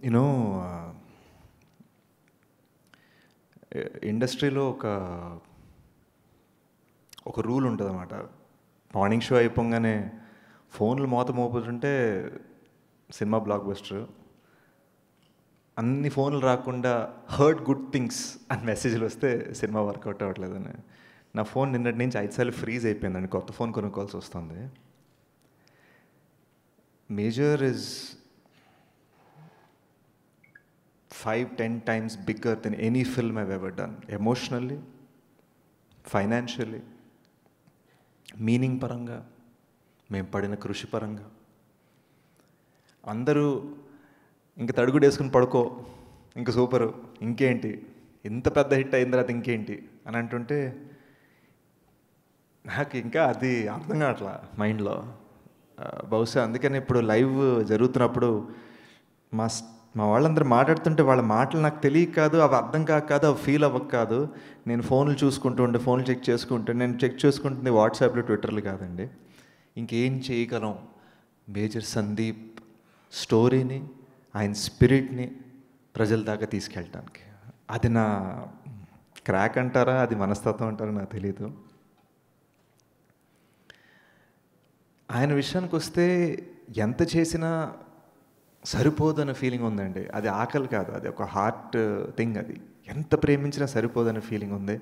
you know ఇండస్ట్రీలో ఒక ఒక రూల్ ఉంటుంది అన్నమాట మార్నింగ్ షో అయిపోగానే ఫోన్లు మోత మోపుతుంటే సినిమా బ్లాక్ బస్టర్ అన్ని ఫోన్లు రాకుండా హర్డ్ గుడ్ థింగ్స్ అని మెసేజ్లు వస్తే సినిమా వర్కౌట్ అవ్వట్లేదని నా ఫోన్ నిన్నటి నుంచి ఐదు సార్లు ఫ్రీజ్ అయిపోయిందండి కొత్త ఫోన్ కొనుక్కోవాల్సి వస్తుంది major is five ten times bigger then any film I've ever done emotionally financially meaning పరంగా మేము పడిన కృషి పరంగా అందరూ ఇంక తడుగుడు వేసుకుని పడుకో ఇంక సూపరు ఇంకేంటి ఇంత పెద్ద హిట్ అయిన తర్వాత ఇంకేంటి అని అంటుంటే నాకు ఇంకా అది అర్థం కావట్లా మైండ్లో ఆ, బహుశా అందుకని ఇప్పుడు లైవ్ జరుగుతున్నప్పుడు మా స్- మా వాళ్ళందరూ మాట్లాడుతుంటే వాళ్ళ మాటలు నాకు తెలియక కాదు అవి అర్థం కాక కాదు అవి ఫీల్ అవ్వక కాదు నేను ఫోన్లు చూసుకుంటూ ఉంటే ఫోన్లు చెక్ చేసుకుంటే నేను చెక్ చేసుకుంటుంది వాట్సాప్లో ట్విట్టర్లు కాదండి ఇంకేం చేయగలం మేజర్ సందీప్ స్టోరీని ఆయన స్పిరిట్ని ప్రజల దాకా తీసుకెళ్ళటానికి అది నా క్రాక్ అంటారా అది మనస్తత్వం అంటారా నాకు తెలియదు ఆయన విషయానికి వస్తే ఎంత చేసినా సరిపోదన్న ఫీలింగ్ ఉందండి అది ఆకలి కాదు అది ఒక హార్ట్ థింగ్ అది ఎంత ప్రేమించినా సరిపోదన్న ఫీలింగ్ ఉంది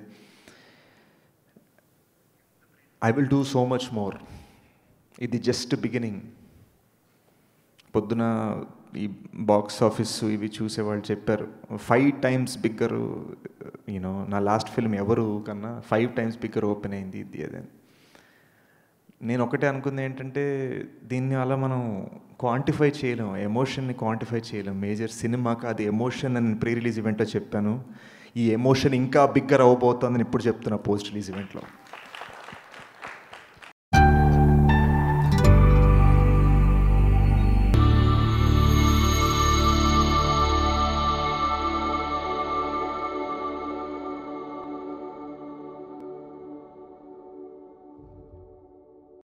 I will do so much more ఇది జస్ట్ బిగినింగ్ పొద్దున ఈ బాక్స్ ఆఫీస్ ఇవి చూసేవాళ్ళు చెప్పారు ఫైవ్ టైమ్స్ బిగ్గర్ యూనో నా లాస్ట్ ఫిల్మ్ ఎవరు కన్నా ఫైవ్ టైమ్స్ బిగ్గర్ ఓపెన్ అయింది ఇది అదని నేను ఒకటే అనుకుంది ఏంటంటే దీన్ని అలా మనం క్వాంటిఫై చేయలేం ఎమోషన్ని క్వాంటిఫై చేయలేం మేజర్ సినిమాకి అది ఎమోషన్ అని ప్రీ రిలీజ్ ఈవెంట్లో చెప్పాను ఈ ఎమోషన్ ఇంకా బిగ్గర్ అవ్వబోతోందని ఇప్పుడు చెప్తున్నా పోస్ట్ రిలీజ్ ఈవెంట్లో